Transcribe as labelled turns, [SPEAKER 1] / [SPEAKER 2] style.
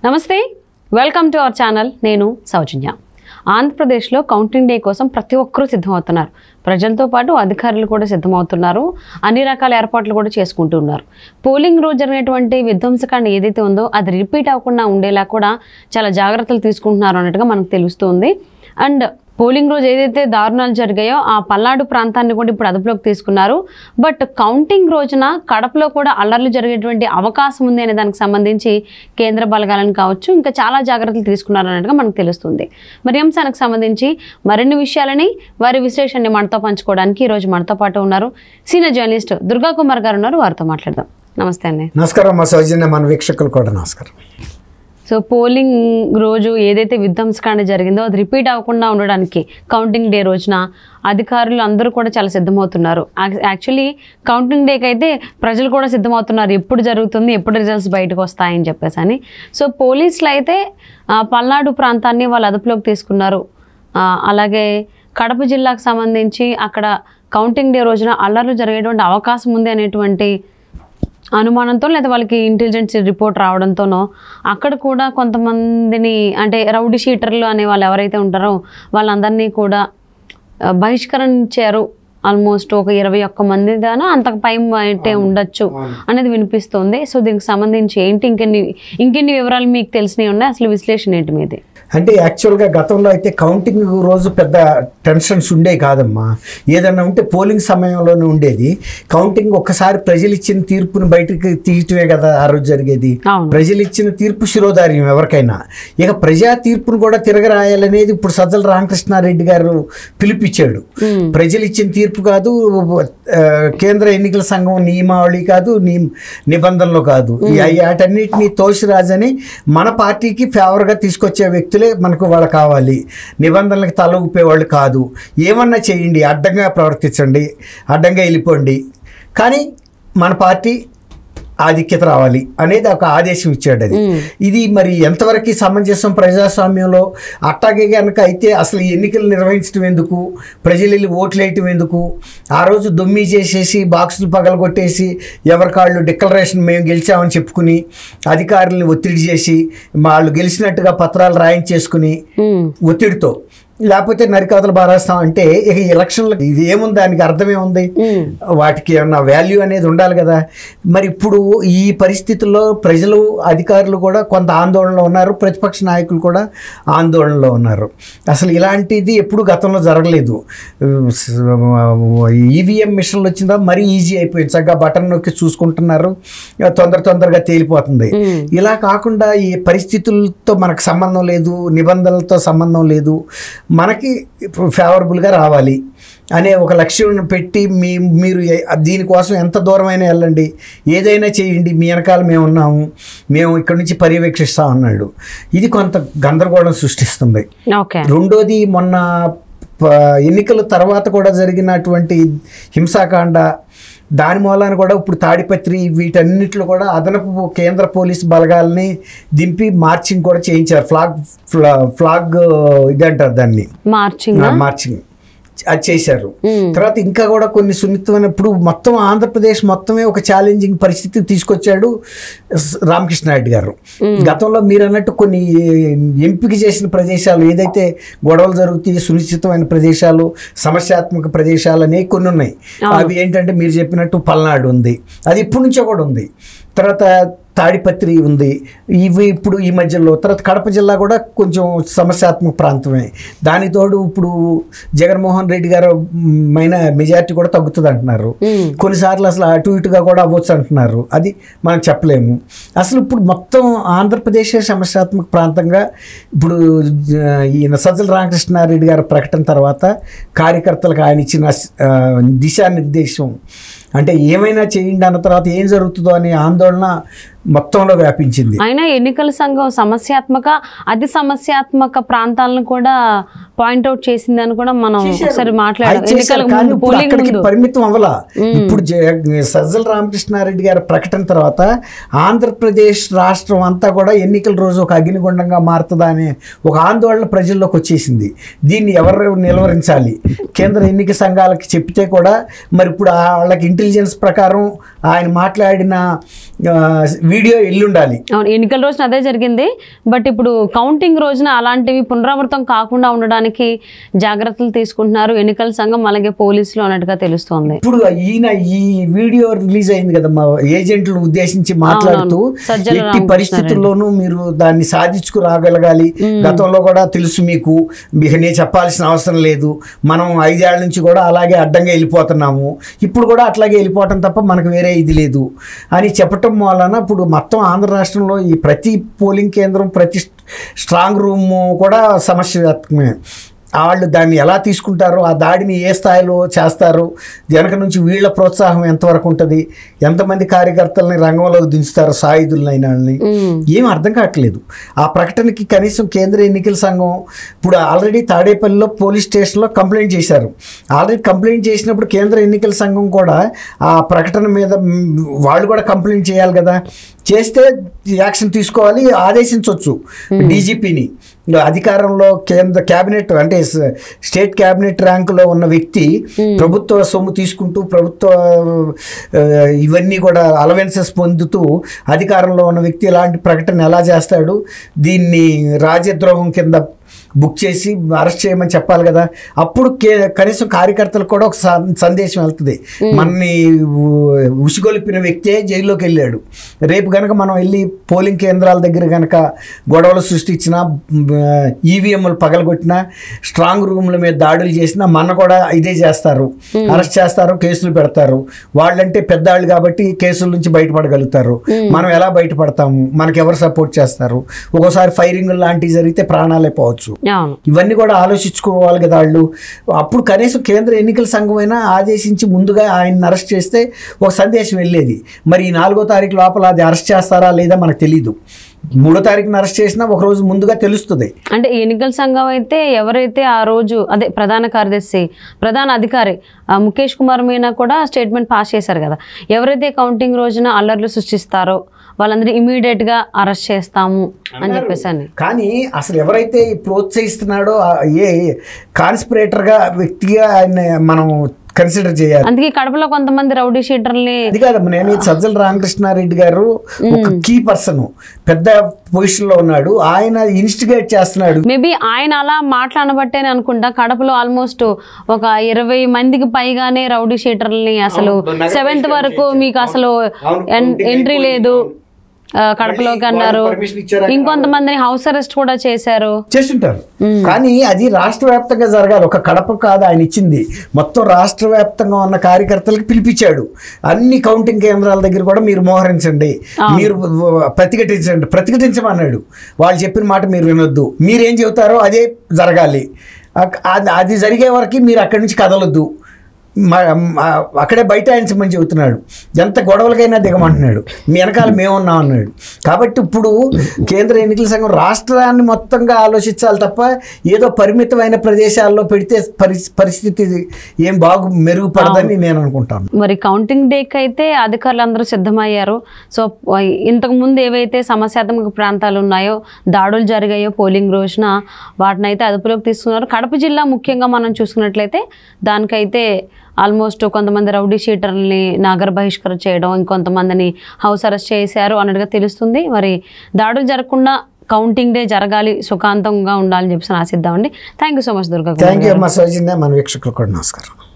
[SPEAKER 1] నమస్తే welcome to our channel నేను సౌజన్య ఆంధ్రప్రదేశ్లో కౌంటింగ్ డే కోసం ప్రతి ఒక్కరూ సిద్ధమవుతున్నారు ప్రజలతో పాటు అధికారులు కూడా సిద్ధమవుతున్నారు అన్ని రకాల ఏర్పాట్లు కూడా చేసుకుంటున్నారు పోలింగ్ రోజు జరిగినటువంటి విధ్వంసకాండ ఏదైతే ఉందో అది రిపీట్ అవ్వకుండా ఉండేలా కూడా చాలా జాగ్రత్తలు తీసుకుంటున్నారు అన్నట్టుగా మనకు తెలుస్తుంది అండ్ పోలింగ్ రోజు ఏదైతే దారుణాలు జరిగాయో ఆ పల్నాడు ప్రాంతాన్ని కూడా ఇప్పుడు అదుపులోకి తీసుకున్నారు బట్ కౌంటింగ్ రోజున కడపలో కూడా అల్లర్లు జరిగేటువంటి అవకాశం ఉంది అనే దానికి సంబంధించి కేంద్ర బలగాలను కావచ్చు ఇంకా చాలా జాగ్రత్తలు తీసుకున్నారు అన్నట్టుగా మనకు తెలుస్తుంది మరి ఈ అంశానికి సంబంధించి మరిన్ని విషయాలని వారి విశ్లేషణని మనతో పంచుకోవడానికి ఈరోజు మనతో పాటు ఉన్నారు సీనియర్ జర్నలిస్ట్ దుర్గా కుమార్ గారు ఉన్నారు వారితో మాట్లాడదాం నమస్తే అండి
[SPEAKER 2] నమస్కారం మా సౌజన్య మన వీక్షకులు కూడా నమస్కారం
[SPEAKER 1] సో పోలింగ్ రోజు ఏదైతే విధ్వంసకాండ జరిగిందో అది రిపీట్ అవ్వకుండా ఉండడానికి కౌంటింగ్ డే రోజున అధికారులు అందరూ కూడా చాలా సిద్ధమవుతున్నారు యాక్- యాక్చువల్లీ కౌంటింగ్ డేకి అయితే ప్రజలు కూడా సిద్ధమవుతున్నారు ఎప్పుడు జరుగుతుంది ఎప్పుడు రిజల్ట్స్ బయటకు వస్తాయని చెప్పేసి అని సో పోలీసులు అయితే ఆ, పల్నాడు ప్రాంతాన్ని వాళ్ళు అదుపులోకి తీసుకున్నారు ఆ, అలాగే కడప జిల్లాకు సంబంధించి అక్కడ కౌంటింగ్ డే రోజున అల్లర్లు జరిగేటువంటి అవకాశం ఉంది అనేటువంటి అనుమానంతో లేదా వాళ్ళకి ఇంటెలిజెన్స్ రిపోర్ట్ రావడంతోనో అక్కడ కూడా కొంతమందిని అంటే రౌడీ షీటర్లు అనే వాళ్ళు ఎవరైతే ఉంటారో వాళ్ళందరినీ కూడా ఆ, బహిష్కరించారు ఆల్మోస్ట్ ఒక ఇరవై ఒక్క మంది దానా అంతకు పై అయితే ఉండొచ్చు అనేది వినిపిస్తుంది సో దీనికి సంబంధించి ఏంటి ఇంకెన్ని ఇంకెన్ని వివరాలు మీకు తెలిసినవి ఉన్నాయి అసలు విశ్లేషణ ఏంటి మీది
[SPEAKER 2] అంటే యాక్చువల్గా గతంలో అయితే కౌంటింగ్ రోజు పెద్ద టెన్షన్స్ ఉండే కాదమ్మా ఏదన్నా ఉంటే పోలింగ్ సమయంలోనే ఉండేది కౌంటింగ్ ఒక్కసారి ప్రజలు ఇచ్చిన తీర్పుని బయటకు తీయటమే కదా ఆ రోజు జరిగేది
[SPEAKER 1] అవును
[SPEAKER 2] ప్రజలు ఇచ్చిన తీర్పు శిరోధార్యం ఎవరికైనా ఇక ప్రజా తీర్పును కూడా తిరగరాయాలనేది ఇప్పుడు సజ్జల రామకృష్ణారెడ్డి గారు పిలిపించాడు
[SPEAKER 1] ఉమ్.
[SPEAKER 2] ప్రజలు ఇచ్చిన తీర్పు కాదు ఆ, కేంద్ర ఎన్నికల సంఘం నియమావళి కాదు ని నిబంధనలు కాదు ఈ వాటన్నిటిని తోసిరాజని మన పార్టీకి ఫేవర్గా తీసుకొచ్చే వ్యక్తులే మనకు వాళ్ళు కావాలి నిబంధనలకు తల ఊపేవాళ్ళు కాదు ఏమన్నా చేయండి అడ్డంగా ప్రవర్తించండి అడ్డంగా వెళ్ళిపోండి కానీ మన పార్టీ ఆధిక్యత రావాలి అనేది ఒక ఆదేశం ఇచ్చాడు అది
[SPEAKER 1] ఉమ్.
[SPEAKER 2] ఇది మరి ఎంతవరకు సమంజసం ప్రజాస్వామ్యంలో అట్టాగే కనుక అయితే అసలు ఈ ఎన్నికలు నిర్వహించడం ఎందుకు ప్రజలు వెళ్ళి ఓట్లు వేయటం ఎందుకు ఆ రోజు దొమ్మి చేసేసి బాక్సులు పగలగొట్టేసి ఎవరికాళ్ళు డిక్లరేషన్ మేము గెలిచామని చెప్పుకుని అధికారులను ఒత్తిడి చేసి వాళ్ళు గెలిచినట్టుగా పత్రాలు రాయించేసుకుని
[SPEAKER 1] ఉమ్.
[SPEAKER 2] ఒత్తిడితో లేకపోతే నరికాతలు బారేస్తాం అంటే ఇక ఎలక్షన్లకు ఇది ఏముంది దానికి అర్థమేముంది
[SPEAKER 1] ఉమ్.
[SPEAKER 2] వాటికి ఏమన్నా వాల్యూ అనేది ఉండాలి కదా మరి ఇప్పుడు ఈ పరిస్థితుల్లో ప్రజలు అధికారులు కూడా కొంత ఆందోళనలో ఉన్నారు ప్రతిపక్ష నాయకులు కూడా ఆందోళనలో ఉన్నారు అసలు ఇలాంటిది ఎప్పుడు గతంలో జరగలేదు ఈవీఎం మిషన్లు వచ్చిందా మరీ ఈజీ అయిపోయింది చక్కగా బటన్ నొక్కి చూసుకుంటున్నారు తొందర తొందరగా తేలిపోతుంది
[SPEAKER 1] ఉమ్.
[SPEAKER 2] ఇలా కాకుండా ఈ పరిస్థితులతో మనకు సంబంధం లేదు నిబంధనలతో సంబంధం లేదు మనకి ఫేవరబుల్గా రావాలి అనే ఒక లక్ష్యం పెట్టి మీ మీరు ఏ- దీనికోసం ఎంత దూరమైనా వెళ్ళండి ఏదైనా చేయండి మీ వెనకాల మేము ఉన్నాము మేము ఇక్కడి నుంచి పర్యవేక్షిస్తాం అన్నాడు ఇది కొంత గందరగోళం సృష్టిస్తుంది
[SPEAKER 1] ఓకే
[SPEAKER 2] రెండోది మొన్న ప- ఎన్నికల తర్వాత కూడా జరిగినటువంటి హింసాకాండ దాని మూలాన కూడా ఇప్పుడు తాడిపత్రి వీటన్నిటిలో కూడా అదనపు కేంద్ర పోలీస్ బలగాల్ని దింపి మార్చింగ్ కూడా చేయించారు ఫ్లాగ్ ఫ్లా- ఫ్లాగ్ ఇది అంటారు దాన్ని
[SPEAKER 1] మార్చింగ్
[SPEAKER 2] మార్చింగ్ అది చేశారు
[SPEAKER 1] ఉమ్.
[SPEAKER 2] తర్వాత ఇంకా కూడా కొన్ని సున్నితమైన ఇప్పుడు మొత్తం ఆంధ్రప్రదేశ్ మొత్తమే ఒక ఛాలెంజింగ్ పరిస్థితి తీసుకొచ్చాడు స్- రామకృష్ణారెడ్డి గారు గతంలో మీరు అన్నట్టు కొన్ని ఎంపిక చేసిన ప్రదేశాలు ఏదైతే గొడవలు జరుగుతాయి సునిశ్చితమైన ప్రదేశాలు సమస్యాత్మక ప్రదేశాలు అనేవి కొన్ని ఉన్నాయి అవి ఏంటంటే మీరు చెప్పినట్టు పల్నాడు ఉంది అది ఇప్పటి నుంచో కూడా ఉంది తర్వాత తాడిపత్రి ఉంది ఇవి ఇప్పుడు ఈ మధ్యలో తర్వాత కడప జిల్లా కూడా కొంచెం సమస్యాత్మక ప్రాంతమే దానికి తోడు ఇప్పుడు జగన్మోహన్ రెడ్డి గారు మైన మెజారిటీ కూడా తగ్గుతుంది అంటున్నారు
[SPEAKER 1] ఉమ్.
[SPEAKER 2] కొన్నిసార్లు అసలు అటు ఇటుగా కూడా అవ్వచ్చు అంటున్నారు అది మనం చెప్పలేము అసలు ఇప్పుడు మొత్తం ఆంధ్రప్రదేశే సమస్యాత్మక ప్రాంతంగా ఇప్పుడు జ- ఈయన సజ్జల రామకృష్ణారెడ్డి గారి ప్రకటన తర్వాత కార్యకర్తలకు ఆయన ఇచ్చిన ఆ, దిశానిర్దేశం అంటే ఏమైనా చేయండి అన్న తర్వాత ఏం జరుగుతుందో అనే ఆందోళన మొత్తంలో వ్యాపించింది
[SPEAKER 1] అయినా ఎన్నికల సంఘం సమస్యాత్మక అతి సమస్యాత్మక ప్రాంతాలను కూడా పాయింట్అవుట్ చేసిందని కూడా మనం ఒకసారి మాట్లాడాం
[SPEAKER 2] అది చేశారు,
[SPEAKER 1] ఎన్నికలకు
[SPEAKER 2] కానీ
[SPEAKER 1] ముందు
[SPEAKER 2] ఇప్పుడు
[SPEAKER 1] పోలింగ్
[SPEAKER 2] అక్కడికి
[SPEAKER 1] ముందు
[SPEAKER 2] పరిమితం అవ్వలా ఇప్పుడు జ- సజ్జల రామకృష్ణారెడ్డి గారి ప్రకటన తర్వాత ఆంధ్రప్రదేశ్ రాష్ట్రం అంతా కూడా ఎన్నికల రోజు ఒక అగ్నిగుండంగా మారుతుందా అనే ఒక ఆందోళన ప్రజల్లోకి వచ్చేసింది దీన్ని ఎవరు నిలవరించాలి కేంద్ర ఎన్నిక సంఘాలకి చెప్తే కూడా మరి ఇప్పుడు ఆ వాళ్ళకి ఇంటెలిజెన్స్ ప్రకారం ఆయన మాట్లాడిన ఆ, వీడియో ఎల్లుండాలి
[SPEAKER 1] అవును ఎన్నికల రోజున అదే జరిగింది బట్ ఇప్పుడు కౌంటింగ్ రోజున అలాంటివి పునరావృతం కాకుండా ఉండడానికి జాగ్రత్తలు తీసుకుంటున్నారు ఎన్నికల సంఘం అలాగే పోలీసులు అన్నట్టుగా తెలుస్తోంది
[SPEAKER 2] ఇప్పుడు ఈయన ఈ వీడియో రిలీజ్ అయింది కదా మా ఏజెంట్లను ఉద్దేశించి మాట్లాడుతూ
[SPEAKER 1] సజ్జల
[SPEAKER 2] ఎట్టి పరిస్థితుల్లోనూ మీరు దాన్ని సాధించుకు రాగలగాలి గతంలో కూడా తెలుసు మీకు మీకు నేను చెప్పాల్సిన అవసరం లేదు మనం ఐదేళ్ల నుంచి కూడా అలాగే అడ్డంగా వెళ్ళిపోతున్నాము ఇప్పుడు కూడా అట్లాగే వెళ్ళిపోవటం తప్ప మనకు వేరే ఇది లేదు అని చెప్పటం వలన ఇప్పుడు మొత్తం ఆంధ్ర రాష్ట్రంలో ఈ ప్రతి పోలింగ్ కేంద్రం ప్రతి స్ట్రాంగ్ రూమ్ కూడా సమస్యాత్మకమే వాళ్ళు దాన్ని ఎలా తీసుకుంటారో ఆ దాడిని ఏ స్థాయిలో చేస్తారు వెనక నుంచి వీళ్ళ ప్రోత్సాహం ఎంతవరకు ఉంటుంది ఎంతమంది కార్యకర్తలని రంగంలోకి దించుతారు సాయుధులైన వాళ్ళని
[SPEAKER 1] ఉమ్.
[SPEAKER 2] ఏం అర్థం కావట్లేదు ఆ ప్రకటనకి కనీసం కేంద్ర ఎన్నికల సంఘం ఇప్పుడు ఆల్రెడీ తాడేపల్లిలో పోలీస్ స్టేషన్లో కంప్లైంట్ చేశారు ఆల్రెడీ కంప్లైంట్ చేసినప్పుడు కేంద్ర ఎన్నికల సంఘం కూడా ఆ ప్రకటన మీద మ్, వాళ్ళు కూడా కంప్లైంట్ చేయాలి కదా చేస్తే యాక్షన్ తీసుకోవాలి ఆదేశించవచ్చు డీజీపీని అధికారంలో కేంద్ర క్యాబినెట్ అంటే స- స్టేట్ క్యాబినెట్ ర్యాంకులో ఉన్న వ్యక్తి ప్రభుత్వ సొమ్ము తీసుకుంటూ ప్రభుత్వ ఆ, ఇవన్నీ కూడా అలవెన్సెస్ పొందుతూ అధికారంలో ఉన్న వ్యక్తి ఇలాంటి ప్రకటన ఎలా చేస్తాడు దీన్ని రాజద్రోహం కింద బుక్ చేసి అరెస్ట్ చేయమని చెప్పాలి కదా అప్పుడు కే కనీసం కార్యకర్తలకు కూడా ఒక స- సందేశం వెళ్తుంది మనని ఉ- ఉసిగొలిపిన వ్యక్తే జైల్లోకి వెళ్ళాడు రేపు కనుక మనం వెళ్ళి పోలింగ్ కేంద్రాల దగ్గర కనుక గొడవలు సృష్టించినా ఈవీఎంలు పగలగొట్టినా స్ట్రాంగ్ రూమ్ల మీద దాడులు చేసినా మన కూడా ఇదే చేస్తారు అరెస్ట్ చేస్తారు కేసులు పెడతారు వాళ్ళంటే పెద్దవాళ్ళు కాబట్టి కేసుల నుంచి బయటపడగలుగుతారు మనం ఎలా బయటపడతాము మనకి ఎవరు సపోర్ట్ చేస్తారు ఒక్కోసారి ఫైరింగ్ లాంటివి జరిగితే ప్రాణాలే పోవచ్చు
[SPEAKER 1] అవును
[SPEAKER 2] ఇవన్నీ కూడా ఆలోచించుకోవాలి కదా వాళ్ళు అప్పుడు కనీసం కేంద్ర ఎన్నికల సంఘం అయినా ఆదేశించి ముందుగా ఆయన అరెస్ట్ చేస్తే ఒక సందేశం వెళ్ళేది మరి ఈ నాలుగో తారీఖు లోపల అది అరెస్ట్ చేస్తారా లేదా మనకు తెలియదు మూడో తారీఖున అరెస్ట్ చేసినా ఒక రోజు ముందుగా తెలుస్తుంది
[SPEAKER 1] అంటే ఎన్నికల సంఘం అయితే ఎవరైతే ఆ రోజు అదే ప్రధాన కార్యదర్శి ప్రధాన అధికారి ఆ ముఖేష్ కుమార్ మీనా కూడా స్టేట్మెంట్ పాస్ చేశారు కదా ఎవరైతే కౌంటింగ్ రోజున అల్లర్లు సృష్టిస్తారో వాళ్ళందరూ ఇమీడియట్ గా అరెస్ట్ చేస్తాము అని చెప్పేసి అని
[SPEAKER 2] కానీ అసలు ఎవరైతే ప్రోత్సహిస్తున్నాడో ఆ ఏ కాన్స్పిరేటర్గా వ్యక్తిగా ఆయన మనం కన్సిడర్ చేయాలి
[SPEAKER 1] అందుకే కడపలో కొంతమంది రౌడీ షీటర్ని
[SPEAKER 2] అది కాదు నేను ఈ సజ్జల రామకృష్ణారెడ్డి గారు ఒక కీ పర్సన్ పెద్ద పొజిషన్ లో ఉన్నాడు ఆయన ఇన్స్టిగేట్ చేస్తున్నాడు
[SPEAKER 1] మేబీ ఆయన అలా మాట్లాడబట్టేనే అనుకుంటా కడపలో ఆల్మోస్ట్ ఒక ఇరవై మందికి పైగానే రౌడీ షీటర్లని అసలు
[SPEAKER 2] అవును, నగర
[SPEAKER 1] సెవెంత్
[SPEAKER 2] బహిష్కరణ
[SPEAKER 1] వరకు
[SPEAKER 2] చేశారు.
[SPEAKER 1] మీకు అసలు
[SPEAKER 2] అవును,
[SPEAKER 1] ఎన్-
[SPEAKER 2] counting
[SPEAKER 1] ఎంట్రీ
[SPEAKER 2] అయిపోయింది.
[SPEAKER 1] లేదు ఆ, కడపలోకి
[SPEAKER 2] మళ్ళీ
[SPEAKER 1] అన్నారు
[SPEAKER 2] వాళ్ళు permission ఇచ్చారా?
[SPEAKER 1] ఇంకొంతమందిని హౌస్ అరెస్ట్ కూడా చేశారు
[SPEAKER 2] చేస్తుంటారు కానీ అది రాష్ట్ర వ్యాప్తంగా జరగాలి ఒక కడప కాదు ఆయన ఇచ్చింది మొత్తం రాష్ట్ర వ్యాప్తంగా ఉన్న కార్యకర్తలకు పిలిపించాడు అన్ని కౌంటింగ్ కేంద్రాల దగ్గర కూడా మీరు మోహరించండి మీరు ప్రతిఘటించండి ప్రతిఘటించమన్నాడు వాళ్ళు చెప్పిన మాట మీరు వినొద్దు మీరేం చెబుతారో అదే జరగాలి అక్- అది- అది జరిగే వరకు మీరు అక్కడి నుంచి కదలొద్దు మ- మ- అక్కడే బైఠాయించమని చెబుతున్నాడు ఎంత గొడవలకైనా దిగమంటున్నాడు మీ వెనకాల మేమున్నాం అన్నాడు కాబట్టి ఇప్పుడు కేంద్ర ఎన్నికల సంఘం రాష్ట్రాన్ని మొత్తంగా ఆలోచించాలి తప్ప ఏదో పరిమితమైన ప్రదేశాల్లో పెడితే పరి పరిస్థితి ఏం బాగు మెరుగుపడదని నేను అనుకుంటాను
[SPEAKER 1] మరి కౌంటింగ్ డేకి అయితే అధికారులు అందరూ సిద్ధమయ్యారు సో ఇంతకు ముందు ఏవైతే సమస్యాత్మక ప్రాంతాలు ఉన్నాయో దాడులు జరిగాయో పోలింగ్ రోజున వాటిని అయితే అదుపులోకి తీసుకున్నారు కడప జిల్లా ముఖ్యంగా మనం చూసుకున్నట్లయితే దానికైతే ఆల్మోస్ట్ కొంతమంది రౌడీ షీటర్ని నాగర బహిష్కరణ చేయడం ఇంకొంతమందిని హౌస్ అరెస్ట్ చేశారు అన్నట్టుగా తెలుస్తుంది మరి దాడులు జరగకుండా కౌంటింగ్ డే జరగాలి సుఖాంతంగా ఉండాలని చెప్పేసి ఆశిద్దామండి thank you so much Durga Kumar
[SPEAKER 2] thank you అమ్మ సౌజన్య మన వీక్షకులకు కూడా నమస్కారం